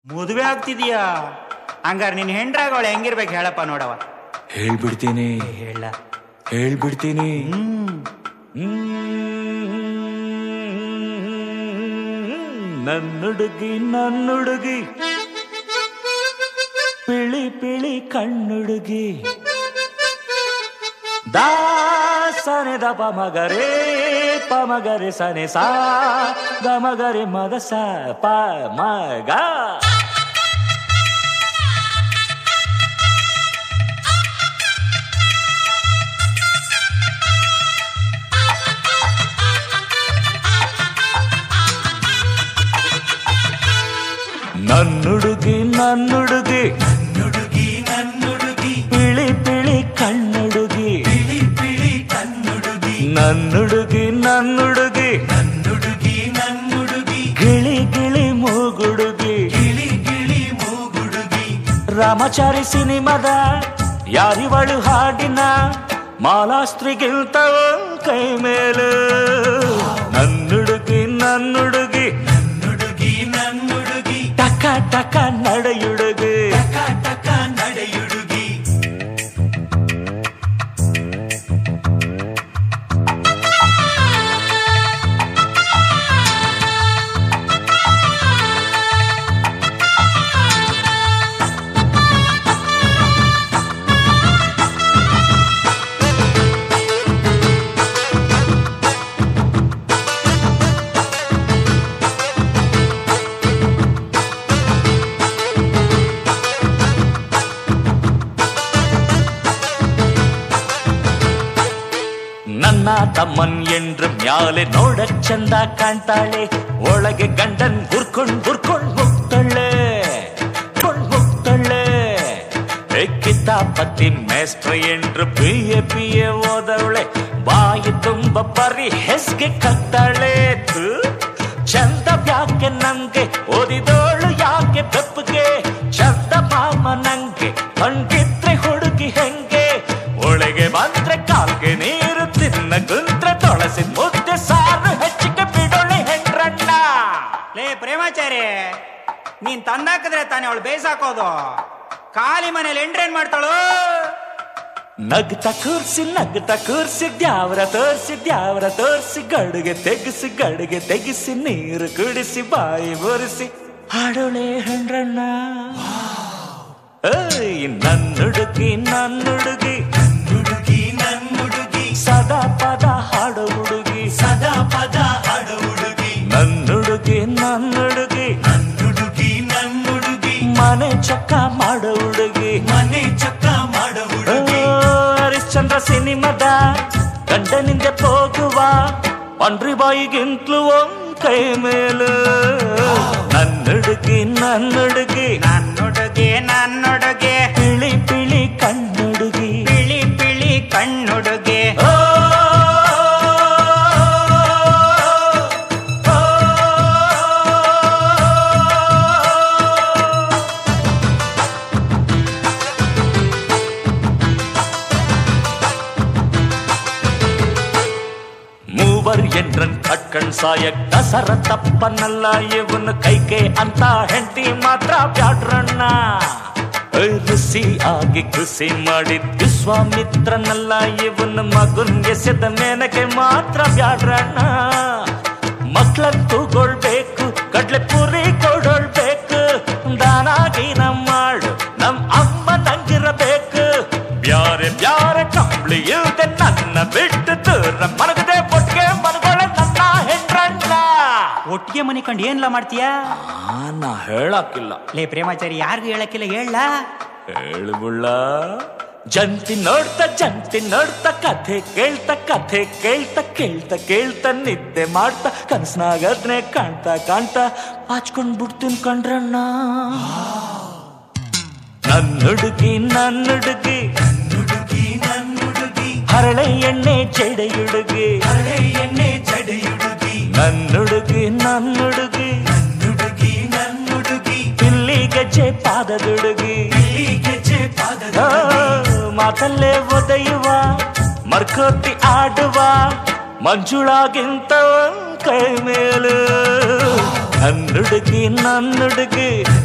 ಮದುವೆ ಆಗ್ತಿದೀಯಾ ಹಂಗಾರೆ ನಿನ್ ಹೆಂಡ್ರಾಗವಳೆ ಹೆಂಗಿರ್ಬೇಕು ಹೇಳಪ್ಪ ನೋಡವ ಹೇಳ್ಬಿಡ್ತೀನಿ ಹೇಳ ಹೇಳ್ಬಿಡ್ತೀನಿ ನನ್ನುಡುಗಿ ನನ್ನುಡುಗಿ ಪಿಳಿ ಪಿಳಿ ಕಣ್ಣುಡುಗಿ ದಾಸನೆ ದ ಪಮಗರೆ ಪಮಗರೆ ಸನೆ ಸಾ ಗಮಗರೆ ಮದ ಸ ಪ ಮಗ ನನ್ನುಡುಗಿ ನನ್ನುಡುಗಿ ನುಡುಗಿ ನನ್ನುಡುಗಿ ಪಿಳಿ ಪಿಳಿ ಕಣ್ಣುಡುಗಿ ಬಿಳಿ ಬಿಳಿ ಕನ್ನುಡುಗಿ ನನ್ನುಡುಗಿ ನನ್ನುಡುಗಿ ನನ್ನುಡುಗಿ ನನ್ನುಡುಗಿ ಗಿಳಿ ಗಿಳಿ ಮೂಗುಡುಗಿ ಗಿಳಿ ಗಿಳಿ ಮೂಗುಡುಗಿ ರಾಮಚಾರಿ ಸಿನಿಮದ ಯಾರಿವಳು ಹಾಡಿನ ಮಾಲಾಸ್ತ್ರಿಗಿಂತ ಒಂದ್ ಕೈ ಮೇಲು ನನ್ನುಡುಗಿ ನನ್ನುಡುಗಿ ನನ್ನುಡುಗಿ ನನ್ನುಡುಗಿ ಟಕ ಟಕ ನಡೆಯುಡುಗಿ ಟಕ ಟಕ ನಡೆಯುಡುಗಿ ನನ್ನ ತಮ್ಮನ್ ಎಂಡ್ರ ಮ್ಯಾಲೆ ನೋಡಕ್ ಚಂದ ಕಾಣ್ತಾಳೆ ಒಳಗೆ ಗಂಡನ್ ಗುರ್ಕೊಂಡ್ ಗುರ್ಕೊಂಡ್ ಹೋಗ್ತಾಳೆ ಕೊಂಡ್ ಹೋಗ್ತಾಳೆ ಕಿತ್ತ ಪತಿ ಮೇಸ್ಟ್ರ ಎಂಡ್ರು ಪಿ ಎ ಪಿ ಎ ಓದವಳೆ ಬಾಯಿ ತುಂಬ ಬರೀ ಹೆಸ್ಗೆ ಕತ್ತಾಳೆ ಥು. ಚಂದ ಯಾಕೆ ನಂಗೆ ಓದಿದೋಳು ಯಾಕೆ ಬೆಪ್ಪಗೆ ಚಂದ ಮಾಮ ನಂಗೆ ಕಂಡಿದ್ರೆ ಹುಡುಗಿ ಹೆಂಗೆ ಒಳಗೆ ಬಂದ್ರೆ ಕಾಲ್ಗೆ ನೀರು ತಿನ್ನ ಗುಂತ್ರೆ ತೊಳಸಿ ಮುದ್ದೆ ಸಾರು ಹೆಚ್ಚಿಗೆ ಬಿಡೋಳೆ ಹೆಂಡ್ರಣ್ಣ ಲೇ ಪ್ರೇಮಾಚಾರಿ ನೀನ್ ತಂದಾಕಿದ್ರೆ ತಾನೇ ಅವಳು ಬೇಯ್ಸಾಕೋದು ಖಾಲಿ ಮನೇಲಿ ಎಂಟ್ರೇನ್ ಮಾಡ್ತಾಳು ನಗ್ತ ಕೂರ್ಸಿ ನಗ್ತ ಕೂರ್ಸಿ ದ್ಯಾವ್ರ ತೋರ್ಸಿ ದ್ಯಾವ್ರ ತೋರ್ಸಿ ಗಡುಗೆ ತೆಗಿಸಿ ಗಡುಗೆ ತೆಗಿಸಿ ನೀರು ಕುಡಿಸಿ ಬಾಯಿ ಬೊರಿಸಿ ಹಾಡೋಳೆ ಹೆಂಡ್ರಣ್ಣ ಏಯ್ ನನ್ನುಡುಗಿ ನನ್ನುಡುಗಿ ನನ್ನುಡುಗಿ ನನ್ನುಡುಗಿ ಸದಾ ಪದ ಹಾಡೋ ಹುಡುಗಿ ಸದಾ ಪದ ಹಾಡು ಹುಡುಗಿ ನನ್ನುಡುಗಿ ನನ್ನುಡುಗಿ ನನ್ನುಡುಗಿ ನನ್ನುಡುಗಿ ಮನೆ ಚೊಕ್ಕ ಮಾಡೋ ಹುಡುಗಿ ಮನೆ ಚಕ್ಕ ಮಾಡ ಓ, ಹುಡುಗಿ ಹರಿಶ್ಚಂದ್ರ ಸಿನಿಮದ ಗಂಡನಿಂದ ಹೋಗುವ ಪಂಡ್ರಿ ಬಾಯಿಗಿಂತಲೂ ಒಂದ್ ಕೈ ಮೇಲು ನನ್ನುಡುಗಿ ನನ್ನುಡುಗಿ ನನ್ನೊಡಗೆ ನನ್ನೊಡಗೆ ಪಿಳಿ ಪಿಳಿ ಕಣ್ಣುಡುಗಿ ಪಿಳಿ ಪಿಳಿ ಕಣ್ಣುಡುಗೆ ಓ, ಓ, ಮೂವರ್ ಎಂಡ್ರನ್ ಕಟ್ಕಣ್ ಸಾಯಕ್ ದಸರ ತಪ್ಪನಲ್ಲ ಇವನು ಕೈಗೆ ಅಂತ ಹೆಂಡತಿ ಮಾತ್ರ ಬ್ಯಾಡ್ರಣ್ಣ ಐ ರುಸಿ ಆಗಿ ಕೃಷಿ ಮಾಡಿದ್ ವಿಶ್ವಾಮಿತ್ರನಲ್ಲ ಇವನ್ ಮಗನ್ ಎಸೆದ ಮೇನಕೆ ಮಾತ್ರ ಬ್ಯಾಡ್ರಣ್ಣ ಮಕ್ಳನ್ ತೂಗೊಳ್ಬೇಕು ಕಡ್ಲೆ ಪುರಿ ಕೊಡೊಳ್ಬೇಕು ದಾನಾಗಿ ನಮ್ ಮಾಡು ನಮ್ ಅಮ್ಮ ನಂಗಿರಬೇಕು ಬ್ಯಾರೆ ಬ್ಯಾರೆ ಕಂಬಳಿ ಇಲ್ದೆ ನನ್ನ ಬಿಟ್ಟು ದೂರ ಮನಗದೆ ಒಟ್ಟಿಗೆ ಮನಗೊಳ್ಳೆ ನನ್ನ ಹೆಂಡ್ರಣ್ಣ ಒಟ್ಟಿಗೆ ಮನೆ ಕಂಡು ಏನ್ಲ ಮಾಡ್ತೀಯಾ ನಾ ಹೇಳಕ್ಕಿಲ್ಲ ಲೇ ಪ್ರೇಮಾಚಾರಿ ಯಾರಿಗೂ ಹೇಳಕ್ಕಿಲ್ಲ ಹೇಳ ಹೇಳುವುಳ್ಳ ಜಂತಿ ನೋಡ್ತಾ ಜಂತಿ ನೋಡ್ತಾ ಕಥೆ ಕೇಳ್ತಾ ಕಥೆ ಕೇಳ್ತಾ ಕೇಳ್ತಾ ಕೇಳ್ತಾ ನಿದ್ದೆ ಮಾಡ್ತಾ ಕನ್ಸ್ನಾಗದ್ನೆ ಕಾಣ್ತಾ ಕಾಣ್ತಾ ಪಾಚ್ಕೊಂಡ್ ಬಿಡ್ತೀನಿ ಕಂಡ್ರಣ್ಣ ನನ್ನುಡುಗಿ ನನ್ನುಡುಗಿ ನನ್ನುಡುಗಿ ನನ್ನುಡುಗಿ ಹರಳೆ ಎಣ್ಣೆ ಜಡೆಯುಡುಗಿ ಹಳೆ ಎಣ್ಣೆ ಜಡೆಯುಡುಗಿ ನನ್ನುಡುಗಿ ನನ್ನುಡುಗಿ ನನ್ನುಡುಗಿ ನನ್ನುಡುಗಿ ಇಲ್ಲಿ ಗೆಜ್ಜೆ ಪಾದದುಡುಗಿ ಬಿಳಿ ಗೆಜ್ಜೆ ಪಾದದ ಆ, ಮಾತಲ್ಲೇ ಒದೆಯುವ ಮರ್ಕೋತಿ ಆಡುವ ಮಂಜುಳಾಗಿಂತ ಒಂದ್ ಕೈ ಮೇಲು ನನ್ನುಡುಗಿ ನನ್ನುಡುಗಿ